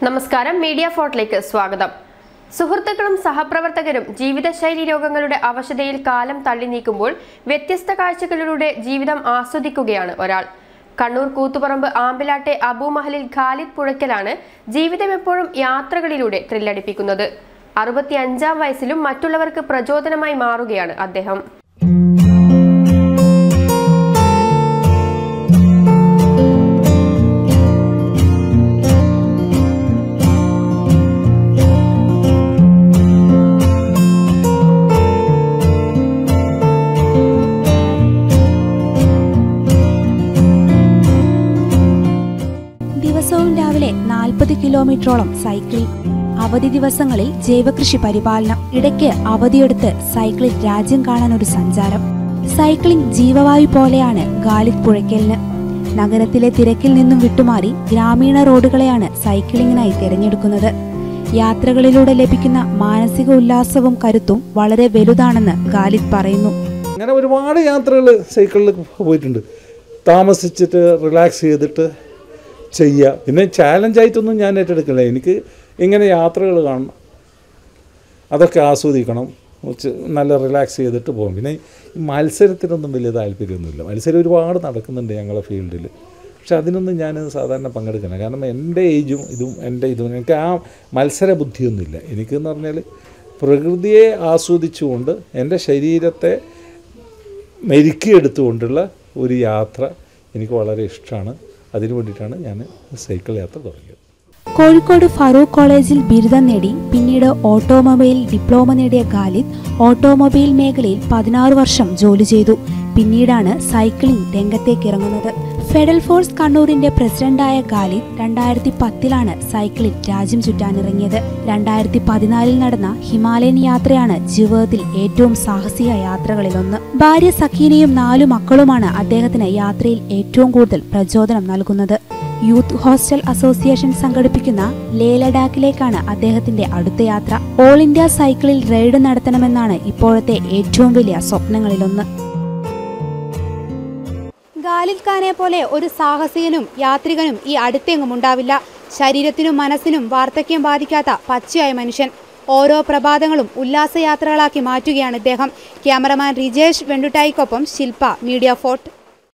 നമസ്കാരം മീഡിയ ഫോർട്ടിലേക്ക് സ്വാഗതം സുഹൃത്തുക്കളും സഹപ്രവർത്തകരും ജീവിതശൈലി രോഗങ്ങളുടെ അവശതയിൽ കാലം തള്ളി നീക്കുമ്പോൾ വ്യത്യസ്ത കാഴ്ചകളിലൂടെ ജീവിതം ആസ്വദിക്കുകയാണ് ഒരാൾ കണ്ണൂർ കൂത്തുപറമ്പ് ആമ്പിലാട്ടെ അബു മഹലിൽ ഖാലിദ് പുഴയ്ക്കലാണ് ജീവിതം എപ്പോഴും യാത്രകളിലൂടെ ത്രില്ലടിപ്പിക്കുന്നത് അറുപത്തിയഞ്ചാം വയസ്സിലും മറ്റുള്ളവർക്ക് പ്രചോദനമായി മാറുകയാണ് അദ്ദേഹം ദിവസവും രാവിലെ നാൽപ്പത് കിലോമീറ്ററോളം സൈക്ലിംഗ് അവധി ദിവസങ്ങളിൽ ജൈവകൃഷി പരിപാലനം ഇടയ്ക്ക് അവധിയെടുത്ത് സൈക്കിളിൽ രാജ്യം കാണാൻ ഒരു സഞ്ചാരം സൈക്ലിംഗ് ജീവവായു പോലെയാണ് ഗാലിദ് പുഴയ്ക്കലിന് നഗരത്തിലെ തിരക്കിൽ നിന്നും വിട്ടുമാറി ഗ്രാമീണ റോഡുകളെയാണ് സൈക്ലിങ്ങിനായി തിരഞ്ഞെടുക്കുന്നത് യാത്രകളിലൂടെ ലഭിക്കുന്ന മാനസിക ഉല്ലാസവും കരുത്തും വളരെ വലുതാണെന്ന് ഗാലിദ് പറയുന്നു അങ്ങനെ ഒരുപാട് യാത്രകൾ സൈക്കിളിൽ പോയിട്ടുണ്ട് താമസിച്ചിട്ട് റിലാക്സ് ചെയ്തിട്ട് ചെയ്യുക പിന്നെ ചാലഞ്ചായിട്ടൊന്നും ഞാൻ ഏറ്റെടുക്കില്ല എനിക്ക് ഇങ്ങനെ യാത്രകൾ കാണണം അതൊക്കെ ആസ്വദിക്കണം ഉച്ച നല്ല റിലാക്സ് ചെയ്തിട്ട് പോകും പിന്നെ ഈ മത്സരത്തിനൊന്നും വലിയ താല്പര്യമൊന്നുമില്ല മത്സരം ഒരുപാട് നടക്കുന്നുണ്ട് ഞങ്ങളെ ഫീൽഡിൽ പക്ഷെ അതിനൊന്നും ഞാൻ സാധാരണ പങ്കെടുക്കണം കാരണം എൻ്റെ ഏജും ഇതും എൻ്റെ ഇതും എനിക്ക് ആ മത്സര ബുദ്ധിയൊന്നുമില്ല എനിക്കെന്ന് പറഞ്ഞാൽ പ്രകൃതിയെ ആസ്വദിച്ചുകൊണ്ട് എൻ്റെ ശരീരത്തെ മെരുക്കിയെടുത്തുകൊണ്ടുള്ള ഒരു യാത്ര എനിക്ക് വളരെ ഇഷ്ടമാണ് അതിനു വേണ്ടിയിട്ടാണ് ഞാൻ സൈക്കിൾ യാത്ര തുടങ്ങിയത് കോഴിക്കോട് ഫറൂഖ് കോളേജിൽ ബിരുദം നേടി പിന്നീട് ഓട്ടോമൊബൈൽ ഡിപ്ലോമ നേടിയ ഖാലിദ് ഓട്ടോമൊബൈൽ മേഖലയിൽ പതിനാറ് വർഷം ജോലി ചെയ്തു പിന്നീടാണ് സൈക്ലിംഗ് രംഗത്തേക്ക് ഇറങ്ങുന്നത് ഫെഡറൽ ഫോഴ്സ് കണ്ണൂരിന്റെ പ്രസിഡന്റായ ഖാലിദ് രണ്ടായിരത്തി പത്തിലാണ് സൈക്കിളിൽ രാജ്യം ചുറ്റാനിറങ്ങിയത് രണ്ടായിരത്തി പതിനാലിൽ നടന്ന ഹിമാലയൻ യാത്രയാണ് ജീവിതത്തിൽ ഏറ്റവും സാഹസിക യാത്രകളിലൊന്ന് ഭാര്യ സഖീനയും നാലു മക്കളുമാണ് അദ്ദേഹത്തിന് യാത്രയിൽ ഏറ്റവും കൂടുതൽ പ്രചോദനം നൽകുന്നത് യൂത്ത് ഹോസ്റ്റൽ അസോസിയേഷൻ സംഘടിപ്പിക്കുന്ന ലേ ലഡാക്കിലേക്കാണ് അദ്ദേഹത്തിന്റെ അടുത്ത യാത്ര ഓൾ ഇന്ത്യ സൈക്കിളിൽ റൈഡ് നടത്തണമെന്നാണ് ഇപ്പോഴത്തെ ഏറ്റവും വലിയ സ്വപ്നങ്ങളിലൊന്ന് ഗാലിദ് ഖാനെ പോലെ ഒരു സാഹസികനും യാത്രികനും ഈ അടുത്തെങ്ങും ഉണ്ടാവില്ല ശരീരത്തിനും മനസ്സിനും വാർദ്ധക്യം ബാധിക്കാത്ത പച്ചയായ മനുഷ്യൻ ഓരോ പ്രഭാതങ്ങളും ഉല്ലാസയാത്രകളാക്കി മാറ്റുകയാണ് ഇദ്ദേഹം ക്യാമറമാൻ റിജേഷ് വെണ്ടുട്ടായിക്കൊപ്പം ശില്പ മീഡിയ ഫോർട്ട്